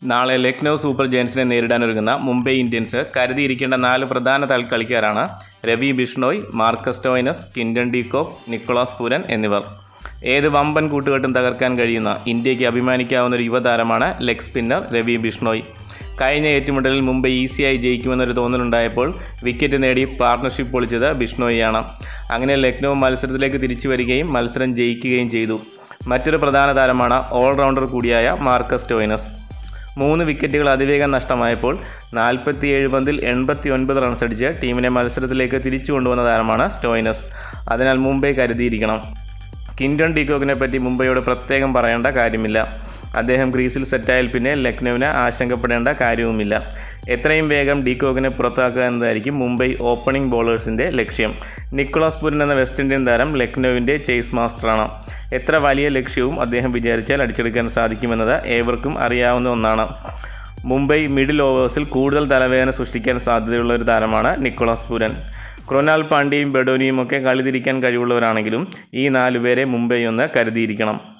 നാളെ ലക്നൗ സൂപ്പർ ജയൻസിനെ നേരിടാനൊരുങ്ങുന്ന മുംബൈ ഇന്ത്യൻസ് കരുതിയിരിക്കേണ്ട നാല് പ്രധാന തൽക്കളിക്കാരാണ് Ravi Bishnoi Marcus Stoinis Quinton de Kock Nicholas Pooran എന്നിവർ ഏത് വമ്പൻ കൂട്ടുകെട്ടും തകർക്കാൻ കഴിയുന്ന ഇന്ത്യക്ക് അഭിമാനിക്കാവുന്ന ഒരു യുവതാരമാണ് ലെഗ് സ്പിന്നർ രവി ബിഷ്ണോയ് കഴിഞ്ഞ ഏറ്റുമുട്ടലിൽ മുംബൈ ഈസിയായി ജയിക്കുമെന്നൊരു തോന്നലുണ്ടായപ്പോൾ വിക്കറ്റ് നേടി പാർട്ണർഷിപ്പ് പൊളിച്ചത് ബിഷ്ണോയിയാണ് അങ്ങനെ ലക്നൗ മത്സരത്തിലേക്ക് തിരിച്ചു വരികയും മത്സരം ജയിക്കുകയും ചെയ്തു മറ്റൊരു പ്രധാന താരമാണ് ഓൾറൗണ്ടർ കൂടിയായ മാർക്കസ് ടോയിനസ് മൂന്ന് വിക്കറ്റുകൾ അതിവേഗം നഷ്ടമായപ്പോൾ നാൽപ്പത്തിയേഴ് പന്തിൽ എൺപത്തി ഒൻപത് റൺസ് അടിച്ച് ടീമിനെ മത്സരത്തിലേക്ക് തിരിച്ചു കൊണ്ടുവന്ന താരമാണ് സ്റ്റോയിനസ് അതിനാൽ മുംബൈ കരുതിയിരിക്കണം കിൻഡൺ ഡീകോക്കിനെ പറ്റി മുംബൈയോട് പ്രത്യേകം പറയേണ്ട കാര്യമില്ല അദ്ദേഹം ക്രീസിൽ സെറ്റായാൽ പിന്നെ ലക്നൌവിന് ആശങ്കപ്പെടേണ്ട കാര്യവുമില്ല എത്രയും വേഗം ഡീകോക്കിനെ പുറത്താക്കുക എന്നതായിരിക്കും മുംബൈ ഓപ്പണിംഗ് ബോളേഴ്സിൻ്റെ ലക്ഷ്യം നിക്കോളാസ് പുരൻ എന്ന വെസ്റ്റ് ഇന്ത്യൻ താരം ലക്നൌവിൻ്റെ ചേസ് മാസ്റ്ററാണ് എത്ര വലിയ ലക്ഷ്യവും അദ്ദേഹം വിചാരിച്ചാൽ അടിച്ചെടുക്കാൻ സാധിക്കുമെന്നത് ഏവർക്കും അറിയാവുന്ന ഒന്നാണ് മുംബൈ മിഡിൽ ഓവേഴ്സിൽ കൂടുതൽ തലവേദന സൃഷ്ടിക്കാൻ സാധ്യതയുള്ള ഒരു താരമാണ് നിക്കോളാസ് പുരൻ ക്രൊനാൽ പാണ്ഡ്യയും ബെഡോനിയും ഒക്കെ കളി തിരിക്കാൻ കഴിവുള്ളവരാണെങ്കിലും ഈ നാലുപേരെ മുംബൈ ഒന്ന് കരുതിയിരിക്കണം